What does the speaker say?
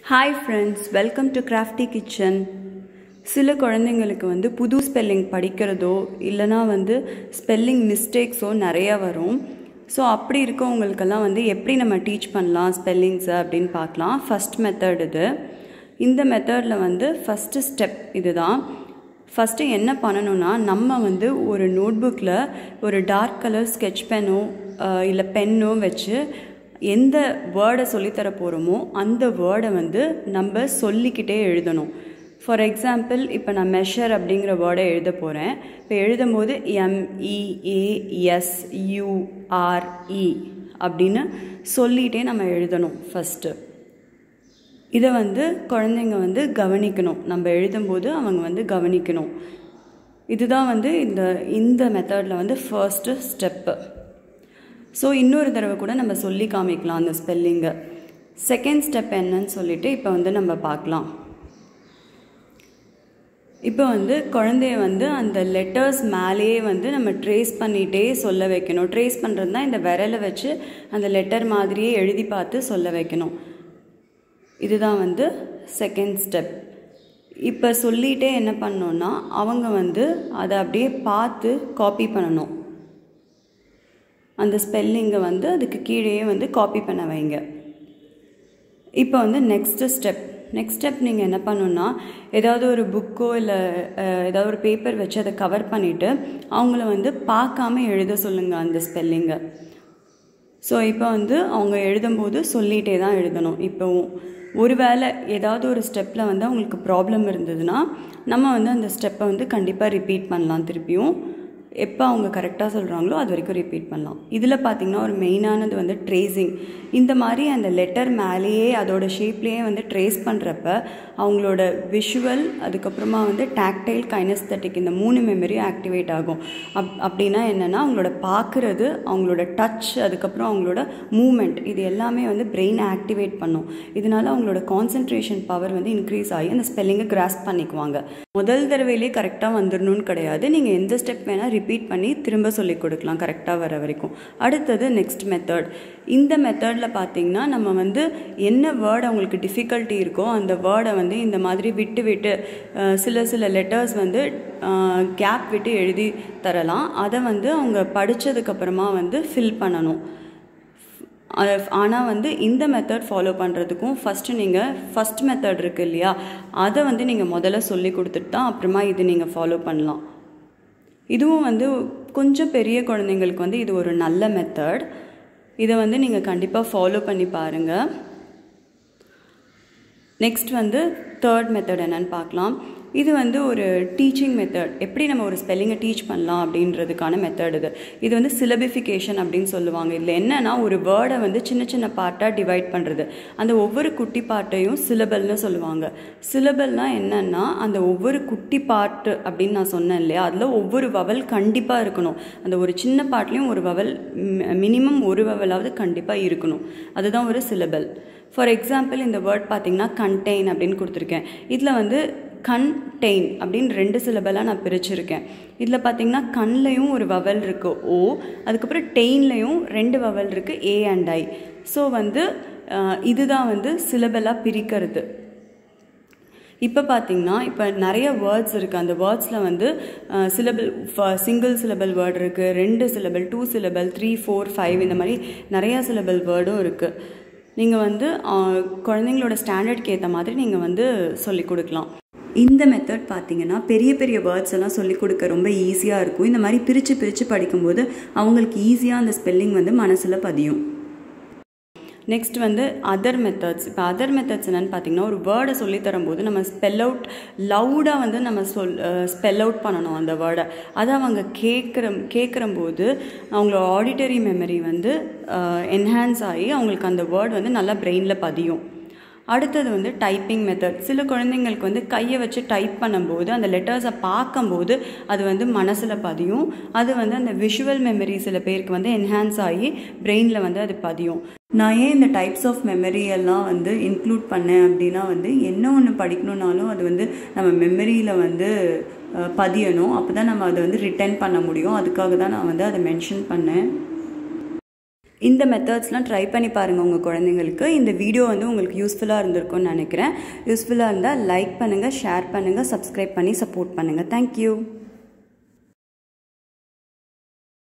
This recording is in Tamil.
hi friends welcome to crafty kitchen சில குழந்தைங்களுக்கு வந்து புது ஸ்பெல்லிங் படிக்கிறதோ இல்லைனா வந்து ஸ்பெல்லிங் மிஸ்டேக்ஸோ நிறையா வரும் ஸோ அப்படி இருக்கவங்களுக்கெல்லாம் வந்து எப்படி நம்ம டீச் பண்ணலாம் ஸ்பெல்லிங்ஸை அப்படின்னு பார்க்கலாம் ஃபஸ்ட் மெத்தட் இது இந்த மெத்தடில் வந்து ஃபஸ்ட்டு ஸ்டெப் இதுதான் ஃபஸ்ட்டு என்ன பண்ணணும்னா நம்ம வந்து ஒரு நோட்புக்கில் ஒரு டார்க் கலர் ஸ்கெட்ச் பென்னோ இல்லை பென்னோ வச்சு எந்த வேர்டை சொல்லித்தர போகிறோமோ அந்த வேர்டை வந்து நம்ம சொல்லிக்கிட்டே எழுதணும் ஃபார் எக்ஸாம்பிள் இப்போ நான் மெஷர் அப்படிங்கிற வேர்டை எழுத போகிறேன் இப்போ எழுதும் போது எம்இஏஎஸ்யூஆர்இ அப்படின்னு சொல்லிகிட்டே நம்ம எழுதணும் ஃபஸ்ட்டு இதை வந்து குழந்தைங்க வந்து கவனிக்கணும் நம்ம எழுதும்போது அவங்க வந்து கவனிக்கணும் இதுதான் வந்து இந்த இந்த மெத்தடில் வந்து ஃபர்ஸ்ட்டு ஸ்டெப்பு ஸோ இன்னொரு தடவை கூட நம்ம சொல்லி காமிக்கலாம் அந்த ஸ்பெல்லிங்கை செகண்ட் ஸ்டெப் என்னன்னு சொல்லிட்டு இப்போ வந்து நம்ம பார்க்கலாம் இப்போ வந்து குழந்தைய வந்து அந்த லெட்டர்ஸ் மேலேயே வந்து நம்ம ட்ரேஸ் பண்ணிகிட்டே சொல்ல வைக்கணும் ட்ரேஸ் பண்ணுறது தான் இந்த விரலை வச்சு அந்த லெட்டர் மாதிரியே எழுதி பார்த்து சொல்ல வைக்கணும் இதுதான் வந்து செகண்ட் ஸ்டெப் இப்போ சொல்லிகிட்டே என்ன பண்ணோன்னா அவங்க வந்து அதை அப்படியே பார்த்து காப்பி பண்ணணும் அந்த ஸ்பெல்லிங்கை வந்து அதுக்கு கீழேயே வந்து காப்பி பண்ண வைங்க இப்போ வந்து நெக்ஸ்ட்டு ஸ்டெப் நெக்ஸ்ட் ஸ்டெப் நீங்கள் என்ன பண்ணணுன்னா ஏதாவது ஒரு புக்கோ இல்லை ஏதாவது ஒரு பேப்பர் வச்சு அதை கவர் பண்ணிவிட்டு அவங்கள வந்து பார்க்காம எழுத சொல்லுங்கள் அந்த ஸ்பெல்லிங்கை ஸோ இப்போ வந்து அவங்க எழுதும்போது சொல்லிகிட்டே தான் எழுதணும் இப்போவும் ஒருவேளை ஏதாவது ஒரு ஸ்டெப்பில் வந்து அவங்களுக்கு ப்ராப்ளம் இருந்ததுன்னா நம்ம வந்து அந்த ஸ்டெப்பை வந்து கண்டிப்பாக ரிப்பீட் பண்ணலாம் திருப்பியும் எப்போ அவங்க கரெக்டாக சொல்கிறாங்களோ அது வரைக்கும் ரிப்பீட் பண்ணலாம் இதில் பார்த்திங்கன்னா ஒரு மெயினானது வந்து ட்ரேசிங் இந்த மாதிரி அந்த லெட்டர் மேலேயே அதோட ஷேப்லேயே வந்து ட்ரேஸ் பண்ணுறப்ப அவங்களோட விஷுவல் அதுக்கப்புறமா வந்து டாக்டைல் கைனஸ்தட்டிக் இந்த மூணு மெமரியும் ஆக்டிவேட் ஆகும் அப் அப்படின்னா என்னென்னா அவங்களோட பார்க்குறது அவங்களோட டச் அதுக்கப்புறம் அவங்களோட மூமெண்ட் இது எல்லாமே வந்து பிரெயினை ஆக்டிவேட் பண்ணும் இதனால் அவங்களோட கான்சன்ட்ரேஷன் பவர் வந்து இன்க்ரீஸ் ஆகி அந்த ஸ்பெல்லிங்கை கிராஸ்ப் பண்ணிக்குவாங்க முதல் தடவையிலே கரெக்டாக வந்துடணும்னு கிடையாது நீங்கள் எந்த ஸ்டெப் வேணால் ரிப்பீட் பண்ணி திரும்ப சொல்லி கொடுக்கலாம் கரெக்டாக வர வரைக்கும் அடுத்தது நெக்ஸ்ட் மெத்தட் இந்த மெத்தடில் பார்த்தீங்கன்னா நம்ம வந்து என்ன வேர்டு அவங்களுக்கு டிஃபிகல்ட்டி இருக்கோ அந்த வேர்டை வந்து இந்த மாதிரி விட்டு விட்டு சில சில லெட்டர்ஸ் வந்து கேப் விட்டு எழுதி தரலாம் அதை வந்து அவங்க படித்ததுக்கப்புறமா வந்து ஃபில் பண்ணணும் ஆனால் வந்து இந்த மெத்தட் ஃபாலோ பண்ணுறதுக்கும் ஃபஸ்ட்டு நீங்கள் ஃபஸ்ட் மெத்தட் இருக்குது இல்லையா அதை வந்து நீங்கள் முதல்ல சொல்லி கொடுத்துட்டு தான் அப்புறமா இது நீங்கள் ஃபாலோ பண்ணலாம் இதுவும் வந்து கொஞ்சம் பெரிய குழந்தைங்களுக்கு வந்து இது ஒரு நல்ல மெத்தட் இதை வந்து நீங்கள் கண்டிப்பாக ஃபாலோ பண்ணி பாருங்கள் நெக்ஸ்ட் வந்து தேர்ட் மெத்தட் என்னன்னு பார்க்கலாம் இது வந்து ஒரு டீச்சிங் மெத்தட் எப்படி நம்ம ஒரு ஸ்பெல்லிங்கை டீச் பண்ணலாம் அப்படின்றதுக்கான மெத்தட் இது இது வந்து சிலபிஃபிகேஷன் அப்படின்னு சொல்லுவாங்க இதில் என்னென்னா ஒரு வேர்டை வந்து சின்ன சின்ன பார்ட்டாக டிவைட் பண்ணுறது அந்த ஒவ்வொரு குட்டி பாட்டையும் சிலபல்னு சொல்லுவாங்க சிலபல்னால் என்னென்னா அந்த ஒவ்வொரு குட்டி பாட்டு அப்படின்னு நான் சொன்னேன் இல்லையா அதில் ஒவ்வொரு வவல் கண்டிப்பாக இருக்கணும் அந்த ஒரு சின்ன பாட்லேயும் ஒரு வவல் மினிமம் ஒரு வவலாவது கண்டிப்பாக இருக்கணும் அதுதான் ஒரு சிலபல் ஃபார் எக்ஸாம்பிள் இந்த வேர்ட் பார்த்திங்கன்னா கண்டெயின் அப்படின்னு கொடுத்துருக்கேன் இதில் வந்து கண்டெயின் அப்படின்னு ரெண்டு சிலபலாக நான் பிரிச்சிருக்கேன் இதில் பார்த்தீங்கன்னா கண்லையும் ஒரு வவல் இருக்குது ஓ அதுக்கப்புறம் டெயின்லையும் ரெண்டு வவல் இருக்குது ஏ அண்ட் ஐ ஸோ வந்து இதுதான் வந்து சிலபலாக பிரிக்கிறது இப்போ பார்த்தீங்கன்னா இப்போ நிறைய வேர்ட்ஸ் இருக்குது அந்த வேர்ட்ஸில் வந்து சிலபல் சிங்கிள் சிலபல் வேர்டு இருக்குது ரெண்டு syllable two syllable three four five இந்த மாதிரி நிறையா சிலபல் வேர்டும் இருக்குது நீங்கள் வந்து குழந்தைங்களோட ஸ்டாண்டர்ட்க்கு ஏற்ற மாதிரி நீங்கள் வந்து சொல்லி கொடுக்கலாம் இந்த மெத்தட் பார்த்தீங்கன்னா பெரிய பெரிய வேர்ட்ஸ் எல்லாம் சொல்லிக் கொடுக்க ரொம்ப ஈஸியாக இருக்கும் இந்த மாதிரி பிரித்து பிரித்து படிக்கும்போது அவங்களுக்கு ஈஸியாக அந்த ஸ்பெல்லிங் வந்து மனசில் பதியும் நெக்ஸ்ட் வந்து அதர் மெத்தட்ஸ் இப்போ அதர் மெத்தட்ஸ் என்னென்னு பார்த்தீங்கன்னா ஒரு வேர்டை சொல்லி தரும்போது நம்ம ஸ்பெல் அவுட் லவுடாக வந்து நம்ம சொல் ஸ்பெல் அவுட் பண்ணணும் அந்த வேர்டை அதை அவங்க கேட்குற கேட்குறம்போது அவங்களோட ஆடிட்டரி மெமரி வந்து என்ஹான்ஸ் ஆகி அவங்களுக்கு அந்த வேர்டு வந்து நல்லா பிரெயினில் பதியும் அடுத்தது வந்து டைப்பிங் மெத்தட் சில குழந்தைங்களுக்கு வந்து கையை வச்சு டைப் பண்ணும்போது அந்த லெட்டர்ஸை பார்க்கும்போது அது வந்து மனசில் பதியும் அது வந்து அந்த விஷுவல் மெமரி சில பேருக்கு வந்து என்ஹான்ஸ் ஆகி பிரெயினில் வந்து அது பதியும் நான் ஏன் இந்த டைப்ஸ் ஆஃப் மெமரி எல்லாம் வந்து இன்க்ளூட் பண்ணேன் அப்படின்னா வந்து என்ன ஒன்று படிக்கணுன்னாலும் அது வந்து நம்ம மெமரியில் வந்து பதியணும் அப்போ தான் நம்ம அதை வந்து ரிட்டர்ன் பண்ண முடியும் அதுக்காக தான் நான் வந்து அதை மென்ஷன் பண்ணேன் இந்த மெத்தட்ஸ்லாம் ட்ரை பண்ணி பாருங்கள் உங்கள் குழந்தைங்களுக்கு இந்த வீடியோ வந்து உங்களுக்கு யூஸ்ஃபுல்லாக இருந்திருக்கும்னு நினைக்கிறேன் யூஸ்ஃபுல்லாக இருந்தால் லைக் பண்ணுங்கள் ஷேர் பண்ணுங்கள் சப்ஸ்கிரைப் பண்ணி சப்போர்ட் பண்ணுங்கள் தேங்க்யூ